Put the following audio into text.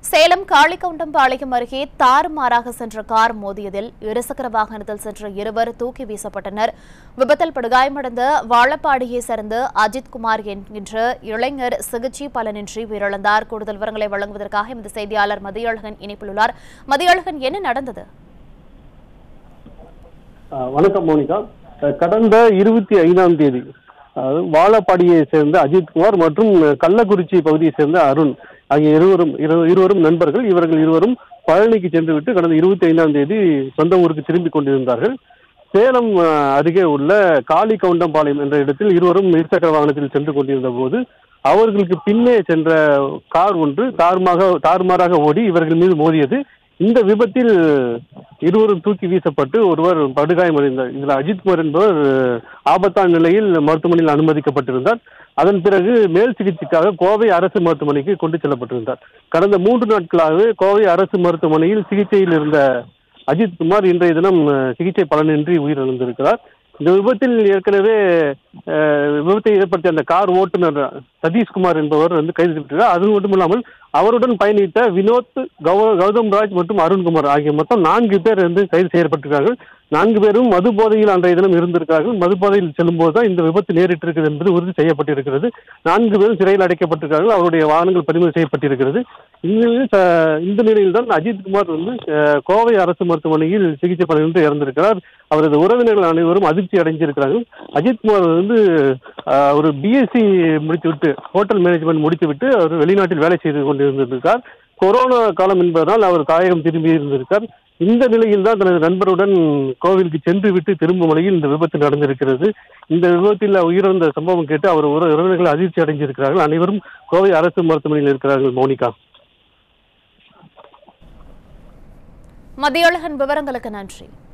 சேலம் காளிக்கவுண்டம்பாளையம் அருகே தாறுமாறாக சென்ற கார் மோதியதில் இருசக்கர வாகனத்தில் சென்ற இருவர் தூக்கி வீசப்பட்டனர் விபத்தில் படுகாயமடைந்த வாழப்பாடியை சேர்ந்த அஜித் குமார் என்கின்ற இளைஞர் சிகிச்சை பலனின்றி உயிரிழந்தார் கூடுதல் விவரங்களை வழங்குவதற்காக எமது செய்தியாளர் மதியழகன் இணைப்பில் உள்ளார் மதியழகன் என்ன நடந்தது ஆஹ் வணக்கம் மோனிகா அஹ் கடந்த இருபத்தி ஐந்தாம் தேதி அதாவது வாழப்பாடியை சேர்ந்த அஜித்குமார் மற்றும் கள்ளக்குறிச்சி பகுதியை சேர்ந்த அருண் ஆகிய இருவரும் இரு- இருவரும் நண்பர்கள் இவர்கள் இருவரும் பழனிக்கு சென்று விட்டு கடந்த இருபத்தி ஐந்தாம் தேதி சொந்த ஊருக்கு திரும்பிக் கொண்டிருந்தார்கள் சேலம் அஹ், அருகே உள்ள காளி கவுண்டம்பாளையம் என்ற இடத்தில் இருவரும் இருசக்கர வாகனத்தில் சென்று கொண்டிருந்த போது அவர்களுக்கு பின்னே சென்ற கார் ஒன்று தாறுமாக தாறுமாறாக ஓடி இவர்கள் மீது மோதியது இந்த விபத்தில் இருவரும் தூக்கி வீசப்பட்டு ஒருவர் படுகாயமடைந்தார் இதில் அஜித்குமார் என்பவர் அஹ், ஆபத்தான நிலையில் மருத்துவமனையில் அனுமதிக்கப்பட்டிருந்தார் அதன் பிறகு மேல் சிகிச்சைக்காக கோவை அரசு மருத்துவமனைக்கு கொண்டு செல்லப்பட்டிருந்தார் கடந்த மூன்று நாட்களாகவே கோவை அரசு மருத்துவமனையில் சிகிச்சையில் இருந்த அஜித்குமார் இன்றைய தினம் அஹ், சிகிச்சை பலனின்றி உயிரிழந்திருக்கிறார் இந்த விபத்தில் ஏற்கனவே அஹ், விபத்தை ஏற்படுத்திய அந்த கார் ஓட்டுநர் சதீஷ்குமார் என்பவர் வந்து கைது செய்யப்பட்டிருக்கிறார் அது மட்டும் இல்லாமல் அவருடன் பயணித்த வினோத் கௌ- கௌதம் ராஜ் மற்றும் அருண்குமார் ஆகிய மொத்தம் நான்கு பேர் வந்து கைது செய்யப்பட்டிருக்கிறார்கள் நான்கு பேரும் மது போதையில் அன்றைய தினம் இருந்திருக்கிறார்கள் மது போதையில் செல்லும்போது தான் இந்த விபத்து நேரிட்டிருக்கிறது என்பது உறுதி செய்யப்பட்டிருக்கிறது நான்கு பேரும் சிறையில் அடைக்கப்பட்டிருக்கிறார்கள் அவருடைய வாகனங்கள் பறிமுதல் செய்யப்பட்டிருக்கிறது இந்த நிலையில் ச- இந்த நிலையில் தான் அஜித்குமார் வந்து அஹ், கோவை அரசு மருத்துவமனையில் சிகிச்சை பலனின்றி இறந்திருக்கிறார் அவரது உறவினர்கள் அனைவரும் அதிர்ச்சி அடைஞ்சிருக்கிறார்கள் அஜித்குமார் வந்து அஹ், ஒரு பிஎஸ்சி முடித்துவிட்டு ஹோட்டல் மேனேஜ்மெண்ட் முடித்துவிட்டு அவர் வெளிநாட்டில் வேலை செய்து கொண்டிருந்திருக்கார் கொரோனா காலம் என்பதனால் அவர் தாயகம் திரும்பி இருந்திருக்கார் இந்த நிலையில் தான் தனது நண்பருடன் கோவிலுக்கு சென்று விட்டு திரும்பும் வழியில் இந்த விபத்து நடந்திருக்கிறது இந்த விபத்தில் உயிரிழந்த சம்பவம் கேட்டு அவர் உற- உறவினர்கள் அதிர்ச்சி அடைஞ்சிருக்கிறார்கள் அனைவரும் கோவை அரசு மருத்துவமனையில் இருக்கிறார்கள் மௌனிகா மதியழகன் விவரங்களுக்கு நன்றி